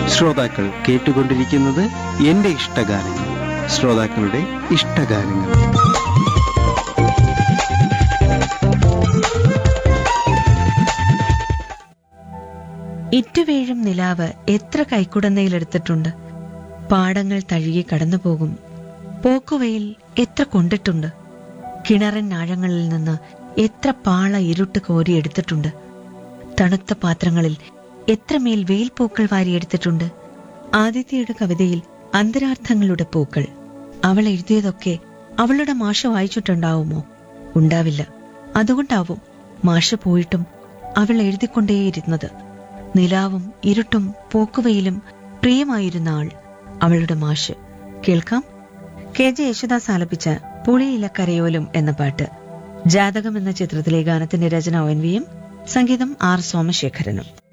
ശ്രോതാക്കൾ കേട്ടുകൊണ്ടിരിക്കുന്നത് എന്റെ ഇഷ്ടഗാനങ്ങൾ ശ്രോതാക്കളുടെ ഇഷ്ടഗാനങ്ങൾ ഇറ്റുവീഴും നിലാവ് എത്ര കൈക്കുടന്നയിലെടുത്തിട്ടുണ്ട് പാടങ്ങൾ തഴുകി കടന്നുപോകും പോക്കുവയിൽ എത്ര കൊണ്ടിട്ടുണ്ട് കിണറൻ ആഴങ്ങളിൽ നിന്ന് എത്ര പാള ഇരുട്ട് കോരിയെടുത്തിട്ടുണ്ട് തണുത്ത പാത്രങ്ങളിൽ എത്രമേൽ വെയിൽപൂക്കൾ വാരിയെടുത്തിട്ടുണ്ട് ആദിത്യയുടെ കവിതയിൽ അന്തരാർത്ഥങ്ങളുടെ പൂക്കൾ അവൾ എഴുതിയതൊക്കെ അവളുടെ മാഷ വായിച്ചിട്ടുണ്ടാവുമോ ഉണ്ടാവില്ല അതുകൊണ്ടാവും മാഷ പോയിട്ടും അവൾ എഴുതിക്കൊണ്ടേയിരുന്നത് നിലാവും ഇരുട്ടും പോക്കുവയിലും പ്രിയമായിരുന്ന ആൾ അവളുടെ മാഷ് കേൾക്കാം കെ ജെ യേശുദാസ് ആലപിച്ച പുളിയിലക്കരയോലും എന്ന പാട്ട് ജാതകം എന്ന ചിത്രത്തിലെ ഗാനത്തിന്റെ രചന ഒ എൻ വിയും സംഗീതം ആർ സോമശേഖരനും